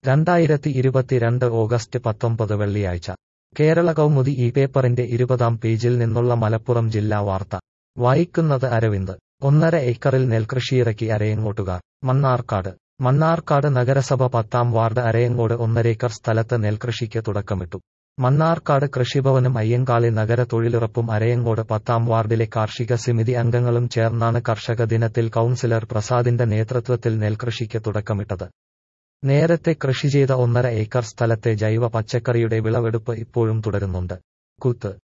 രണ്ടായിരത്തി ഇരുപത്തിരണ്ട് ഓഗസ്റ്റ് പത്തൊമ്പത് വെള്ളിയാഴ്ച കേരള കൗമുദി ഈ പേപ്പറിന്റെ ഇരുപതാം പേജിൽ നിന്നുള്ള മലപ്പുറം ജില്ലാ വാർത്ത വായിക്കുന്നത് അരവിന്ദ് ഒന്നര ഏക്കറിൽ നെൽകൃഷിയിറക്കി അരയങ്ങോട്ടുകാർ മണ്ണാർക്കാട് മണ്ണാർക്കാട് നഗരസഭ പത്താം വാർഡ് അരയങ്ങോട് ഒന്നരേക്കർ സ്ഥലത്ത് നെൽകൃഷിക്ക് തുടക്കമിട്ടു മണ്ണാർക്കാട് കൃഷിഭവനും അയ്യങ്കാളി നഗര തൊഴിലുറപ്പും അരയങ്ങോട് പത്താം വാർഡിലെ കാർഷിക സമിതി അംഗങ്ങളും ചേർന്നാണ് കർഷക ദിനത്തിൽ കൌൺസിലർ പ്രസാദിന്റെ നേതൃത്വത്തിൽ നെൽകൃഷിക്ക് തുടക്കമിട്ടത് നേരത്തെ കൃഷി ചെയ്ത ഒന്നര ഏക്കർ സ്ഥലത്തെ ജൈവ പച്ചക്കറിയുടെ വിളവെടുപ്പ് ഇപ്പോഴും തുടരുന്നുണ്ട് കുത്ത്